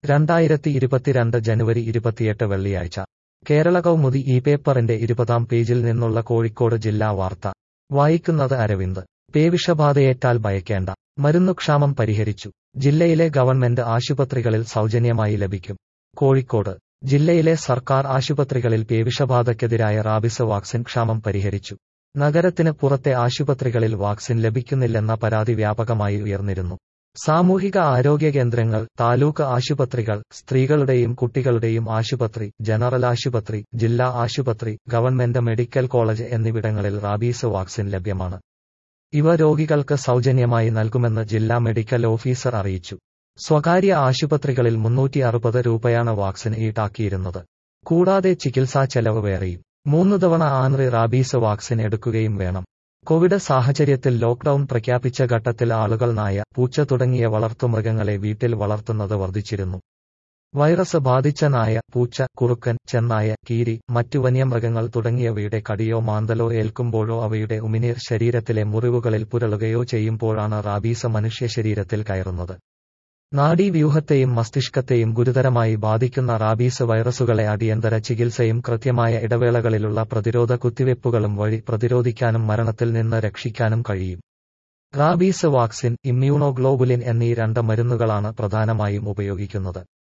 രണ്ടായിരത്തി ഇരുപത്തിരണ്ട് ജനുവരി ഇരുപത്തിയെട്ട് വെള്ളിയാഴ്ച കേരള കൗമുദി ഈ പേപ്പറിന്റെ ഇരുപതാം പേജിൽ നിന്നുള്ള കോഴിക്കോട് ജില്ലാ വാർത്ത വായിക്കുന്നത് അരവിന്ദ് പേവിഷബാധയേറ്റാൽ ഭയക്കേണ്ട മരുന്നുക്ഷാമം പരിഹരിച്ചു ജില്ലയിലെ ഗവൺമെന്റ് ആശുപത്രികളിൽ സൗജന്യമായി ലഭിക്കും കോഴിക്കോട് ജില്ലയിലെ സർക്കാർ ആശുപത്രികളിൽ പേവിഷബാധയ്ക്കെതിരായ റാബിസ് വാക്സിൻ ക്ഷാമം പരിഹരിച്ചു നഗരത്തിന് പുറത്തെ ആശുപത്രികളിൽ വാക്സിൻ ലഭിക്കുന്നില്ലെന്ന പരാതി വ്യാപകമായി ഉയർന്നിരുന്നു സാമൂഹിക ആരോഗ്യ കേന്ദ്രങ്ങൾ താലൂക്ക് ആശുപത്രികൾ സ്ത്രീകളുടെയും കുട്ടികളുടെയും ആശുപത്രി ജനറൽ ആശുപത്രി ജില്ലാ ആശുപത്രി ഗവൺമെന്റ് മെഡിക്കൽ കോളേജ് എന്നിവിടങ്ങളിൽ റാബീസ് വാക്സിൻ ലഭ്യമാണ് ഇവ രോഗികൾക്ക് സൗജന്യമായി നൽകുമെന്ന് ജില്ലാ മെഡിക്കൽ ഓഫീസർ അറിയിച്ചു സ്വകാര്യ ആശുപത്രികളിൽ മുന്നൂറ്റി അറുപത് രൂപയാണ് വാക്സിൻ ഈടാക്കിയിരുന്നത് കൂടാതെ ചികിത്സാ ചെലവ് വേറെയും മൂന്ന് തവണ ആൻറി റാബീസ് വാക്സിൻ എടുക്കുകയും വേണം കോവിഡ് സാഹചര്യത്തിൽ ലോക്ഡൌൺ പ്രഖ്യാപിച്ച ഘട്ടത്തിൽ ആളുകൾ നായ പൂച്ച തുടങ്ങിയ വളർത്തുമൃഗങ്ങളെ വീട്ടിൽ വളർത്തുന്നത് വർദ്ധിച്ചിരുന്നു വൈറസ് ബാധിച്ച നായ പൂച്ച കുറുക്കൻ ചെന്നായ കീരി മറ്റു വന്യമൃഗങ്ങൾ തുടങ്ങിയവയുടെ കടിയോ മാന്തലോ ഏൽക്കുമ്പോഴോ അവയുടെ ഉമിനീർ ശരീരത്തിലെ മുറിവുകളിൽ പുരളുകയോ ചെയ്യുമ്പോഴാണ് റാബീസ് മനുഷ്യ ശരീരത്തിൽ കയറുന്നത് നാഡീവ്യൂഹത്തെയും മസ്തിഷ്കത്തെയും ഗുരുതരമായി ബാധിക്കുന്ന റാബീസ് വൈറസുകളെ അടിയന്തര ചികിത്സയും കൃത്യമായ ഇടവേളകളിലുള്ള പ്രതിരോധ കുത്തിവയ്പ്പുകളും വഴി പ്രതിരോധിക്കാനും മരണത്തിൽ നിന്ന് രക്ഷിക്കാനും കഴിയും റാബീസ് വാക്സിൻ ഇമ്മ്യൂണോഗ്ലോബുലിൻ എന്നീ രണ്ട് മരുന്നുകളാണ് പ്രധാനമായും ഉപയോഗിക്കുന്നത്